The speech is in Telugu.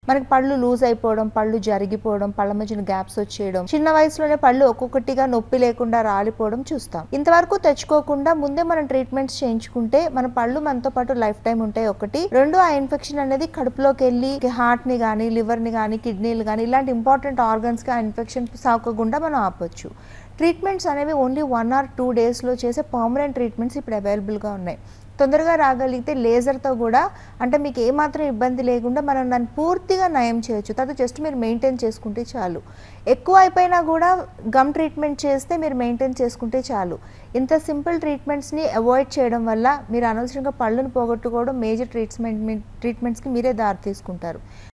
మనకి పళ్ళు లూజ్ అయిపోవడం పళ్ళు జరిగిపోవడం పళ్ళ మధ్యన గ్యాప్స్ వచ్చేయడం చిన్న వయసులోనే పళ్ళు ఒక్కొక్కటిగా నొప్పి లేకుండా రాలిపోవడం చూస్తాం ఇంతవరకు తెచ్చుకోకుండా ముందే మనం ట్రీట్మెంట్స్ చేయించుకుంటే మన పళ్ళు మనతో పాటు లైఫ్ టైం ఉంటాయి ఒకటి రెండు ఆ ఇన్ఫెక్షన్ అనేది కడుపులోకి వెళ్ళి హార్ట్ ని కానీ లివర్ ని కానీ కిడ్నీలు కానీ ఇలాంటి ఇంపార్టెంట్ ఆర్గన్స్ కి ఆ ఇన్ఫెక్షన్ సాకకుండా మనం ఆపొచ్చు ట్రీట్మెంట్స్ అనేవి ఓన్లీ వన్ ఆర్ టూ డేస్లో చేసే పర్మనెంట్ ట్రీట్మెంట్స్ ఇప్పుడు అవైలబుల్గా ఉన్నాయి తొందరగా రాగలిగితే లేజర్తో కూడా అంటే మీకు ఏమాత్రం ఇబ్బంది లేకుండా మనం దాన్ని పూర్తిగా నయం చేయొచ్చు తర్వాత జస్ట్ మీరు మెయింటైన్ చేసుకుంటే చాలు ఎక్కువ అయిపోయినా కూడా గమ్ ట్రీట్మెంట్ చేస్తే మీరు మెయింటైన్ చేసుకుంటే చాలు ఇంత సింపుల్ ట్రీట్మెంట్స్ని అవాయిడ్ చేయడం వల్ల మీరు అనవసరంగా పళ్ళును పోగొట్టుకోవడం మేజర్ ట్రీట్మెంట్ ట్రీట్మెంట్స్కి మీరే దారి తీసుకుంటారు